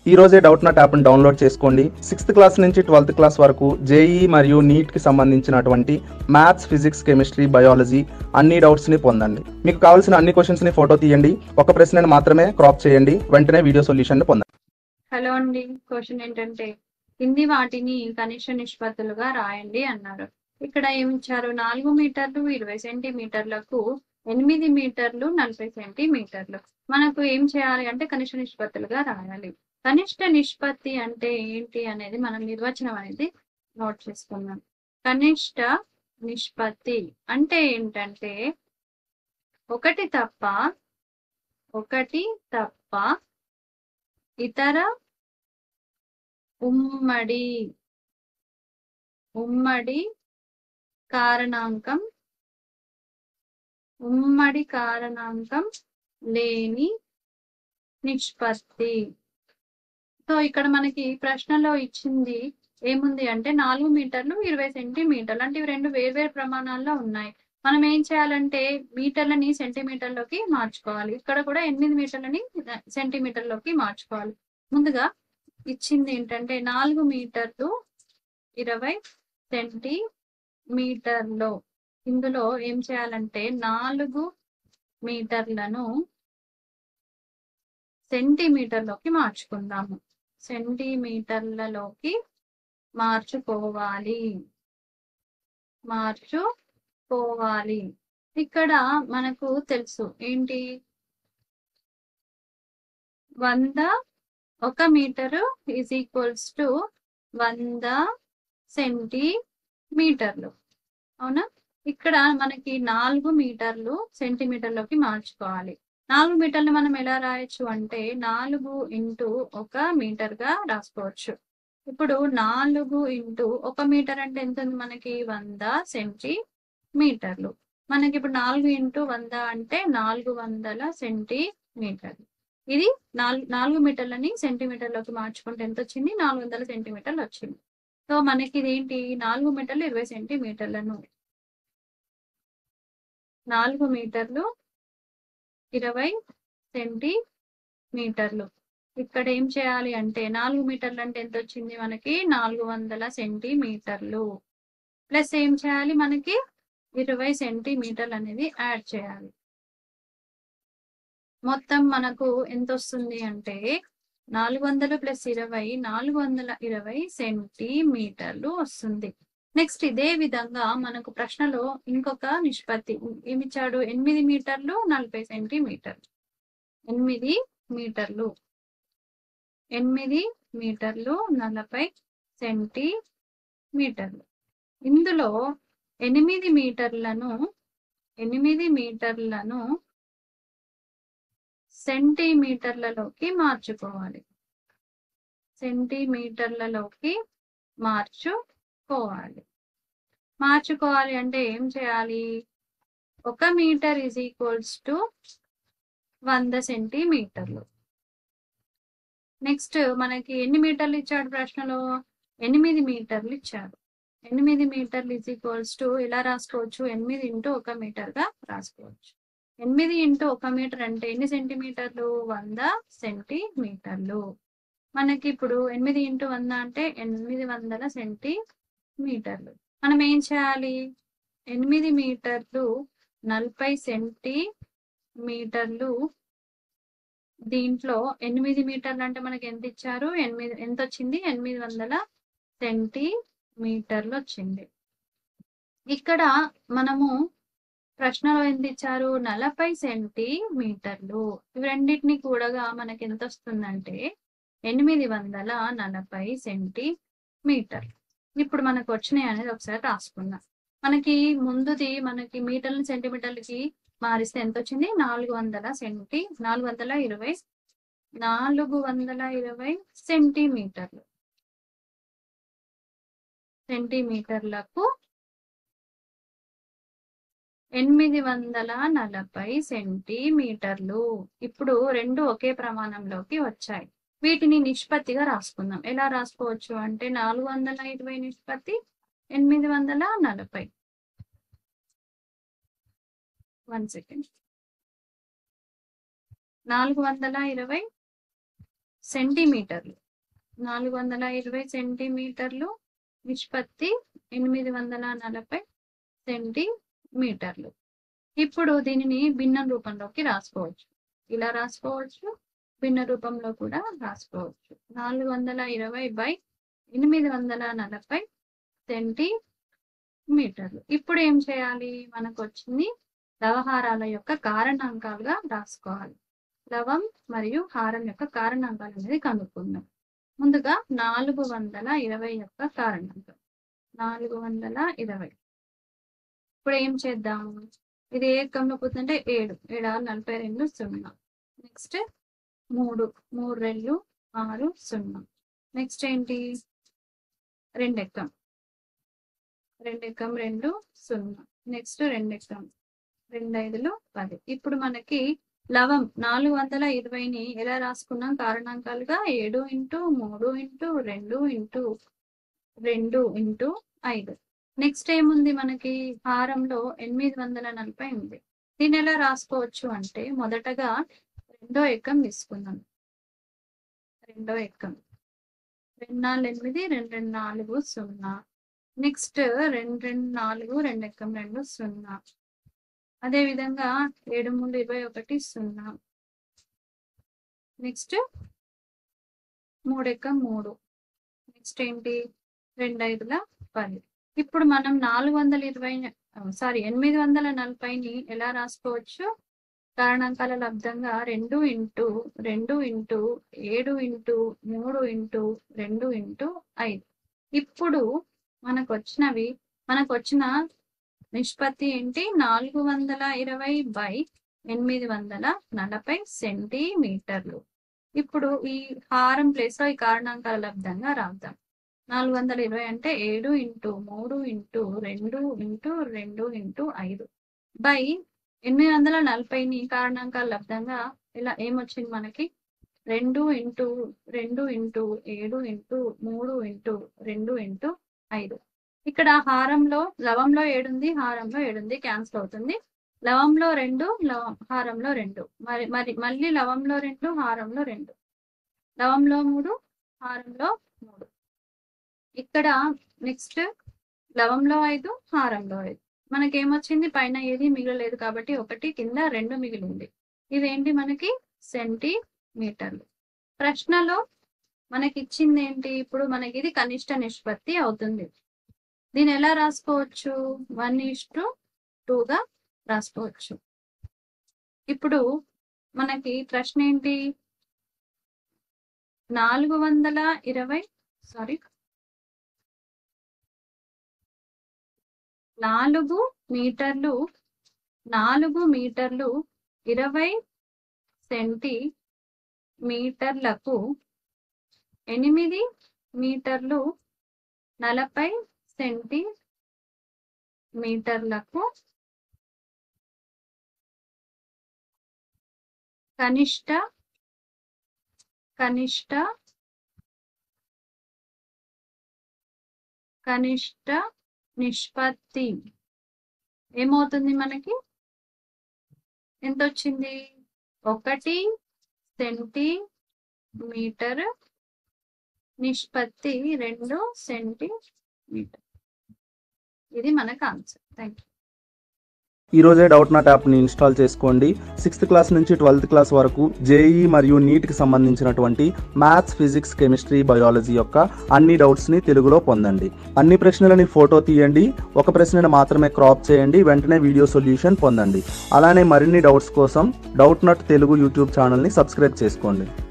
ఈ రోజే Doubtnut యాప్ని డౌన్లోడ్ చేసుకోండి సిక్స్త్ క్లాస్ నుంచి ట్వెల్త్ క్లాస్ వరకు జేఈ మరియు నీట్కి సంబంధించినటువంటి మ్యాథ్స్ ఫిజిక్స్ కెమిస్ట్రీ బయాలజీ అన్ని డౌట్స్ని పొందండి మీకు కావాల్సిన అన్ని క్వశ్చన్స్ని ఫోటో తీయండి ఒక ప్రశ్నను మాత్రమే క్రాప్ చేయండి వెంటనే వీడియో సొల్యూషన్ పొందండి హలో అండి క్వశ్చన్ ఏంటంటే కింది వాటిని కనిష్ట నిష్పత్తులుగా రాయండి అన్నారు ఇక్కడ ఏమి ఇచ్చారు నాలుగు మీటర్లు ఇరవై సెంటీమీటర్లకు ఎనిమిది మీటర్లు నలభై సెంటీమీటర్లు మనకు ఏం చేయాలి అంటే కనిష్ట నిష్పత్తులుగా రాయాలి కనిష్ట నిష్పత్తి అంటే ఏంటి అనేది మనం నిర్వచనం అనేది నోట్ చేసుకుందాం కనిష్ట నిష్పత్తి అంటే ఏంటంటే ఒకటి తప్ప ఒకటి తప్ప ఇతర ఉమ్మడి ఉమ్మడి కారణాంకం ఉమ్మడి కారణాంకం లేని నిష్పత్తి సో ఇక్కడ మనకి ప్రశ్నలో ఇచ్చింది ఏముంది అంటే నాలుగు మీటర్లు ఇరవై సెంటీమీటర్లు అంటే ఇవి రెండు వేర్వేరు ప్రమాణాల్లో ఉన్నాయి మనం ఏం చేయాలంటే మీటర్లని సెంటీమీటర్లోకి మార్చుకోవాలి ఇక్కడ కూడా ఎనిమిది మీటర్లని సెంటీమీటర్లోకి మార్చుకోవాలి ముందుగా ఇచ్చింది ఏంటంటే నాలుగు మీటర్లు ఇరవై సెంటీమీటర్లు ఇందులో ఏం చేయాలంటే నాలుగు మీటర్లను సెంటీమీటర్లోకి మార్చుకుందాము సెంటీమీటర్లలోకి మార్చుకోవాలి మార్చుకోవాలి ఇక్కడ మనకు తెలుసు ఏంటి వంద ఒక మీటరు ఈజ్ ఈక్వల్స్ టు వంద సెంటీమీటర్లు అవునా ఇక్కడ మనకి నాలుగు మీటర్లు సెంటీమీటర్లోకి మార్చుకోవాలి నాలుగు మీటర్లు మనం ఎలా రాయొచ్చు అంటే నాలుగు ఇంటూ ఒక మీటర్ గా రాసుకోవచ్చు ఇప్పుడు నాలుగు ఇంటూ ఒక మీటర్ అంటే ఎంత ఉంది మనకి వంద సెంటీమీటర్లు మనకి ఇప్పుడు నాలుగు ఇంటూ వంద అంటే నాలుగు వందల సెంటీమీటర్లు ఇది నాలుగు నాలుగు మీటర్లని సెంటీమీటర్లోకి మార్చుకుంటే ఎంత వచ్చింది నాలుగు వందల సెంటీమీటర్లు వచ్చింది సో మనకి ఇది ఏంటి నాలుగు మీటర్లు ఇరవై సెంటీమీటర్లను నాలుగు మీటర్లు ఇరవై సెంటీమీటర్లు ఇక్కడ ఏం చేయాలి అంటే నాలుగు మీటర్లు అంటే ఎంత వచ్చింది మనకి నాలుగు వందల సెంటీమీటర్లు ప్లస్ ఏం చేయాలి మనకి ఇరవై సెంటీమీటర్లు అనేది యాడ్ చేయాలి మొత్తం మనకు ఎంత వస్తుంది అంటే నాలుగు వందలు ప్లస్ ఇరవై నాలుగు వందల ఇరవై సెంటీమీటర్లు వస్తుంది నెక్స్ట్ ఇదే విధంగా మనకు ప్రశ్నలో ఇంకొక నిష్పత్తి ఏమిచ్చాడు ఎనిమిది మీటర్లు నలభై సెంటీమీటర్లు ఎనిమిది మీటర్లు ఎనిమిది మీటర్లు నలభై సెంటీమీటర్లు ఇందులో ఎనిమిది మీటర్లను ఎనిమిది మీటర్లను సెంటీమీటర్లలోకి మార్చుకోవాలి సెంటీమీటర్లలోకి మార్చుకోవాలి మార్చుకోవాలి అంటే ఏం చేయాలి ఒక మీటర్ ఈజ్ ఈక్వల్స్ టు వంద సెంటీమీటర్లు నెక్స్ట్ మనకి ఎన్ని మీటర్లు ఇచ్చాడు ప్రశ్నలో ఎనిమిది మీటర్లు ఇచ్చాడు ఎనిమిది మీటర్లు ఈజ్ ఈక్వల్స్ టు ఇలా రాసుకోవచ్చు ఎనిమిది ఇంటూ ఒక మీటర్ గా రాసుకోవచ్చు ఎనిమిది ఇంటూ ఒక మీటర్ అంటే ఎన్ని సెంటీమీటర్లు వంద సెంటీమీటర్లు మనకి ఇప్పుడు ఎనిమిది ఇంటూ వంద అంటే ఎనిమిది వందల సెంటీమీటర్లు మనం ఏం చేయాలి ఎనిమిది మీటర్లు నలభై సెంటీమీటర్లు దీంట్లో ఎనిమిది మీటర్లు అంటే మనకి ఎంత ఇచ్చారు ఎనిమిది ఎంత వచ్చింది ఎనిమిది వందల సెంటీమీటర్లు వచ్చింది ఇక్కడ మనము ప్రశ్నలో ఎంత ఇచ్చారు నలభై సెంటీమీటర్లు ఇవి రెండింటిని కూడగా మనకి ఎంత వస్తుందంటే ఎనిమిది వందల నలభై సెంటీమీటర్లు ఇప్పుడు మనకు వచ్చినాయి అనేది ఒకసారి రాసుకుందాం మనకి ముందుది మనకి మీటర్లు సెంటీమీటర్లకి మారిస్తే ఎంత వచ్చింది నాలుగు వందల సెంటీ నాలుగు వందల ఇరవై నాలుగు వందల ఇరవై సెంటీమీటర్లు సెంటీమీటర్లకు ఎనిమిది వందల నలభై సెంటీమీటర్లు ఇప్పుడు రెండు ఒకే ప్రమాణంలోకి వచ్చాయి వీటిని నిష్పత్తిగా రాసుకుందాం ఎలా రాసుకోవచ్చు అంటే నాలుగు వందల ఇరవై నిష్పత్తి ఎనిమిది వందల నలభై వన్ సెకండ్ నాలుగు వందల ఇరవై సెంటీమీటర్లు నాలుగు వందల ఇరవై సెంటీమీటర్లు నిష్పత్తి ఎనిమిది వందల నలభై సెంటీమీటర్లు ఇప్పుడు దీనిని భిన్న రూపంలోకి రాసుకోవచ్చు ఇలా రాసుకోవచ్చు భిన్న రూపంలో కూడా రాసుకోవచ్చు నాలుగు వందల ఇరవై బై ఎనిమిది వందల నలభై సెంటీమీటర్లు ఇప్పుడు ఏం చేయాలి మనకు వచ్చింది లవహారాల యొక్క కారణాంకాలుగా రాసుకోవాలి లవం మరియు హారం యొక్క కారణాంకాలు అనేది కనుక్కుందాం ముందుగా నాలుగు వందల ఇరవై యొక్క కారణాంకం నాలుగు వందల ఇరవై ఇప్పుడు ఏం చేద్దాము ఇది ఏ ఎక్కంలో పోతుందంటే ఏడు ఏడు ఆరు నలభై రెండు సున్నా నెక్స్ట్ మూడు మూడు రెండు ఆరు సున్నా నెక్స్ట్ ఏంటి రెండు ఎక్కం రెండు ఎక్కం రెండు సున్నా నెక్స్ట్ రెండు ఎక్కం రెండు ఐదులు పది ఇప్పుడు మనకి లవం నాలుగు వందల ఇరవైని ఎలా రాసుకున్నాం కారణాంకాలుగా ఏడు ఇంటూ మూడు ఇంటూ రెండు ఇంటూ రెండు ఇంటూ ఐదు నెక్స్ట్ ఏముంది మనకి హారంలో ఎనిమిది వందల నలభై ఉంది దీన్ని ఎలా రాసుకోవచ్చు అంటే మొదటగా రెండో ఎక్కం తీసుకుందాం రెండో ఎక్కం రెండు నాలుగు ఎనిమిది రెండు రెండు నాలుగు సున్నా నెక్స్ట్ రెండు రెండు నాలుగు రెండు ఎక్కం రెండు సున్నా అదే విధంగా ఏడు మూడు ఇరవై ఒకటి సున్నా నెక్స్ట్ మూడు ఎక్కం మూడు నెక్స్ట్ ఏంటి రెండు ఐదుల పది ఇప్పుడు మనం నాలుగు వందల ఇరవై సారీ ఎనిమిది వందల నలభైని ఎలా రాసుకోవచ్చు కారణాంకాల లబ్ధంగా రెండు ఇంటూ రెండు ఇంటూ ఏడు ఇంటూ మూడు ఇంటూ రెండు ఇంటూ ఐదు ఇప్పుడు మనకు వచ్చినవి మనకు వచ్చిన నిష్పత్తి ఏంటి నాలుగు వందల ఇరవై బై ఎనిమిది వందల నలభై సెంటీమీటర్లు ఇప్పుడు ఈ హారం ప్లేస్ లో ఈ కారణాంకాల లబ్ధంగా రాద్దాం నాలుగు వందల ఇరవై అంటే ఏడు ఇంటూ మూడు ఇంటూ రెండు ఇంటూ రెండు ఇంటూ ఐదు బై ఎనిమిది వందల నలభైని కారణాంకాల లబ్ధంగా ఇలా ఏమొచ్చింది మనకి రెండు ఇంటూ రెండు ఇంటూ ఏడు ఇంటూ మూడు ఇంటూ రెండు ఇంటూ ఐదు ఇక్కడ హారంలో లవంలో ఏడుంది హారంలో ఏడుంది క్యాన్సిల్ అవుతుంది లవంలో రెండు లవం హారంలో రెండు మరి మరి మళ్ళీ లవంలో రెండు హారంలో రెండు లవంలో మూడు హారంలో మూడు ఇక్కడ నెక్స్ట్ లవంలో ఐదు హారంలో ఐదు మనకేమొచ్చింది పైన ఏది మిగలలేదు కాబట్టి ఒకటి కింద రెండు మిగిలింది ఇదేంటి మనకి సెంటీమీటర్లు ప్రశ్నలో మనకి ఇచ్చింది ఏంటి ఇప్పుడు మనకి ఇది కనిష్ట నిష్పత్తి అవుతుంది దీన్ని ఎలా రాసుకోవచ్చు వన్ ఈస్ టు టూగా రాసుకోవచ్చు ఇప్పుడు మనకి ప్రశ్న ఏంటి నాలుగు వందల ఇరవై సారీ నాలుగు మీటర్లు నాలుగు మీటర్లు ఇరవై సెంటీ మీటర్లకు ఎనిమిది మీటర్లు నలభై సెంటీ మీటర్లకు కనిష్ట కనిష్ట కనిష్ట నిష్పత్తి ఏమవుతుంది మనకి ఎంత వచ్చింది ఒకటి సెంటీమీటర్ నిష్పత్తి రెండు సెంటీమీటర్ ఇది మనకు ఆన్సర్ థ్యాంక్ యూ ఈ రోజే డౌట్ నాట్ యాప్ని ఇన్స్టాల్ చేసుకోండి సిక్స్త్ క్లాస్ నుంచి ట్వెల్త్ క్లాస్ వరకు జేఈ మరియు నీట్కి సంబంధించినటువంటి మ్యాథ్స్ ఫిజిక్స్ కెమిస్ట్రీ బయాలజీ యొక్క అన్ని డౌట్స్ని తెలుగులో పొందండి అన్ని ప్రశ్నలని ఫోటో తీయండి ఒక ప్రశ్నను మాత్రమే క్రాప్ చేయండి వెంటనే వీడియో సొల్యూషన్ పొందండి అలానే మరిన్ని డౌట్స్ కోసం డౌట్ నాట్ తెలుగు యూట్యూబ్ ఛానల్ని సబ్స్క్రైబ్ చేసుకోండి